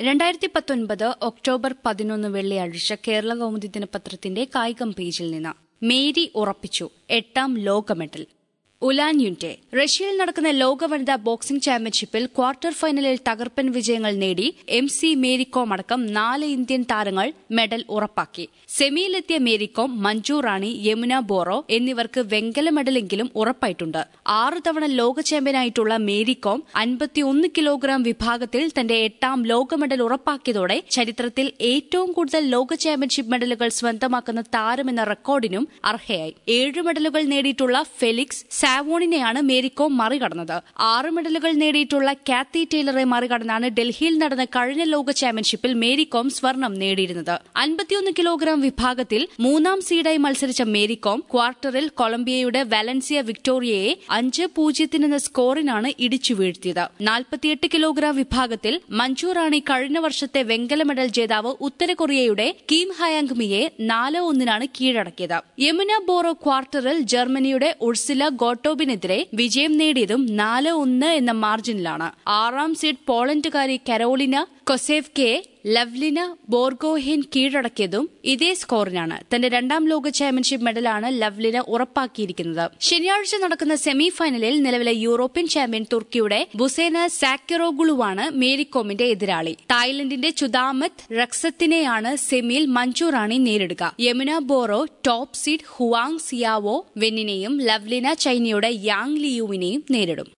രണ്ടായിരത്തി പത്തൊൻപത് ഒക്ടോബർ പതിനൊന്ന് വെള്ളിയാഴ്ച കേരള കൗമുദി ദിനപത്രത്തിന്റെ കായികം പേജിൽ നിന്ന് മേരി ഉറപ്പിച്ചു എട്ടാം ലോക മെഡൽ ഉലാൻ യുൻറ്റെ റഷ്യയിൽ നടക്കുന്ന ലോക വനിതാ ബോക്സിംഗ് ചാമ്പ്യൻഷിപ്പിൽ ക്വാർട്ടർ ഫൈനലിൽ തകർപ്പൻ വിജയങ്ങൾ നേടി എം സി മേരികോം അടക്കം നാല് ഇന്ത്യൻ താരങ്ങൾ മെഡൽ ഉറപ്പാക്കി സെമിയിലെത്തിയ മേരികോം മഞ്ജു റാണി യമുന ബോറോ എന്നിവർക്ക് വെങ്കല മെഡലെങ്കിലും ഉറപ്പായിട്ടുണ്ട് ആറ് തവണ ലോക ചാമ്പ്യനായിട്ടുള്ള മേരികോം അൻപത്തിയൊന്ന് കിലോഗ്രാം വിഭാഗത്തിൽ തന്റെ എട്ടാം ലോക മെഡൽ ഉറപ്പാക്കിയതോടെ ചരിത്രത്തിൽ ഏറ്റവും കൂടുതൽ ലോക ചാമ്പ്യൻഷിപ്പ് മെഡലുകൾ സ്വന്തമാക്കുന്ന താരമെന്ന റെക്കോർഡിനും അർഹയായി ഏഴ് മെഡലുകൾ നേടിയിട്ടുള്ള ഫെലിക്സ് സാവോണിനെയാണ് മേരികോം മറികടന്നത് ആറ് മെഡലുകൾ നേടിയിട്ടുള്ള കാത്തി ടെയ്ലറെ മറികടന്നാണ് ഡൽഹിയിൽ നടന്ന കഴിഞ്ഞ ലോക ചാമ്പ്യൻഷിപ്പിൽ മേരികോം സ്വർണം നേടിയിരുന്നത് അൻപത്തിയൊന്ന് കിലോഗ്രാം വിഭാഗത്തിൽ മൂന്നാം സീഡായി മത്സരിച്ച മേരികോം ക്വാർട്ടറിൽ കൊളംബിയയുടെ വാലൻസിയ വിക്ടോറിയയെ അഞ്ച് പൂജ്യത്തിനെന്ന സ്കോറിനാണ് ഇടിച്ചു വീഴ്ത്തിയത് നാൽപ്പത്തിയെട്ട് കിലോഗ്രാം വിഭാഗത്തിൽ മഞ്ജു റാണി കഴിഞ്ഞ വർഷത്തെ വെങ്കല മെഡൽ ജേതാവ് ഉത്തര കൊറിയയുടെ കീം ഹയാങ്മിയെ നാല് ഒന്നിനാണ് കീഴടക്കിയത് യമുന ബോറോ ക്വാർട്ടറിൽ ജർമ്മനിയുടെ ഉർസില ഗോട്ടോബിനെതിരെ വിജയം നേടിയതും നാല് ഒന്ന് എന്ന മാർജിനിലാണ് ആറാം സീഡ് പോളണ്ടുകാരി കരോളിന കൊസേവ്കയെ ലവ്ലിന ബോർഗോഹിൻ കീഴടക്കിയതും ഇതേ സ്കോറിനാണ് തന്റെ രണ്ടാം ലോക ചാമ്പ്യൻഷിപ്പ് മെഡലാണ് ലവ്ലിന ഉറപ്പാക്കിയിരിക്കുന്നത് ശനിയാഴ്ച നടക്കുന്ന സെമി ഫൈനലിൽ നിലവിലെ യൂറോപ്യൻ ചാമ്പ്യൻ തുർക്കിയുടെ ബുസേന സാക്കിറോഗുളുവാണ് മേരികോമിന്റെ എതിരാളി തായ്ലൻഡിന്റെ ചുദാമത്ത് റക്സത്തിനെയാണ് സെമിയിൽ മഞ്ജു റാണി നേരിടുക Yamuna Boro top seed Huang Xiao വെന്നിനെയും ലവ്ലിന ചൈനയുടെ യാങ് ലിയുവിനെയും നേരിടും